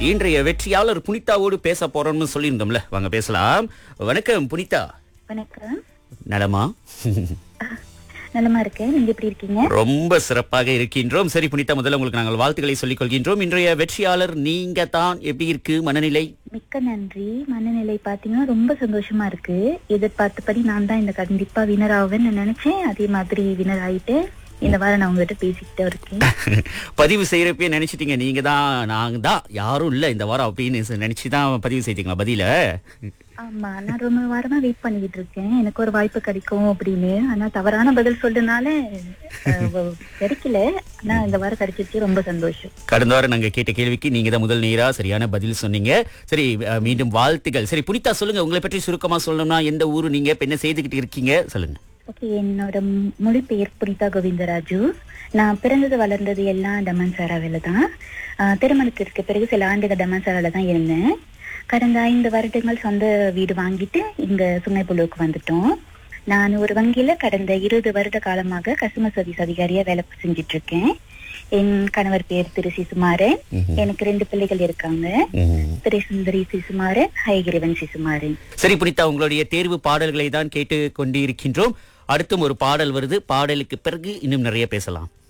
இன்றைய வெற்றியாளர் புனிதாவோடு பேச போறோம்னு சொல்லியிருந்தோம்ல வாங்க பேசலாம் வணக்கம் புனிதா வணக்கம் நலமா நலமா இருக்கேன் நீங்க எப்படி இருக்கீங்க ரொம்ப சிறப்பாக இருக்கின்றோம் சரி புனிதா முதல்ல உங்களுக்கு நாங்கள் வாழ்த்துக்களை சொல்லிக் கொள்கின்றோம் இன்றைய வெற்றியாளர் நீங்க தான் எப்படி இருக்கு மனநிலை மிக்க நன்றி மனநிலை பாத்தீங்கன்னா ரொம்ப சந்தோஷமா இருக்கு எதிர்பார்த்தபடி நான் தான் இந்த கண்டிப்பா வினர் ஆவேன்னு நினைச்சேன் அதே மாதிரி வினர் ஆயிட்டு இந்த வாரம் நான் உங்ககிட்ட பேசிக்கிட்டே இருக்கேன் பதிவு செய்யறப்பே நினைச்சிட்டீங்க நீங்க தான் நாங்க தான் யாரும் இல்ல இந்த வாரம் அப்படின்னு நினைச்சு தான் பதிவு செய்தீங்களா பதில ஆமா நான் ரொம்ப வாரமா வெயிட் பண்ணிக்கிட்டு இருக்கேன் எனக்கு ஒரு வாய்ப்பு கிடைக்கும் அப்படின்னு ஆனா தவறான பதில் சொல்றதுனால அஹ், வ- கிடைக்கல ஆனா இந்த வாரம் கிடைச்சிருச்சு ரொம்ப சந்தோஷம் கடந்த வாரம் நாங்க கேட்ட கேள்விக்கு நீங்க தான் முதல் நேரா சரியான பதில் சொன்னீங்க சரி அஹ், மீண்டும் வாழ்த்துக்கள் சரி புனிதா சொல்லுங்க உங்களை பற்றி சுருக்கமா சொல்லணும்னா எந்த ஊரு நீங்க இப்ப என்ன செய்துகிட்டு இருக்கீங்க சொல்லுங்க ஓகே என்னோட ம்- முழு பெயர் புனிதா கோவிந்தராஜு நான் பிறந்தது வளர்ந்தது எல்லாம் டமான்சாராவில தான் ஆஹ் திருமணத்திற்கு பிறகு சில ஆண்டுகள் டமான்சாரால தான் இருந்தேன் கடந்த ஐந்து வருடங்கள் சொந்த வீடு வாங்கிட்டு இங்க சுங்கைப்புழுவுக்கு வந்துட்டோம் நான் ஒரு வங்கியில கடந்த இருபது வருட காலமாக கஸ்டமர் சர்வீஸ் அதிகாரியா வேலை செஞ்சுட்டு இருக்கேன் என் கணவர் பேர் திரு சிசுமாரன் எனக்கு ரெண்டு பிள்ளைகள் இருக்காங்க திரு சுந்தரி சிசுமாரன் ஹைகிரிவன் சிசுமாரன் சரி புனிதா உங்களுடைய தேர்வு பாடல்களை தான் கேட்டு கொண்டிருக்கின்றோம் அடுத்தும் ஒரு பாடல் வருது பாடலுக்கு பிறகு இன்னும் நிறைய பேசலாம்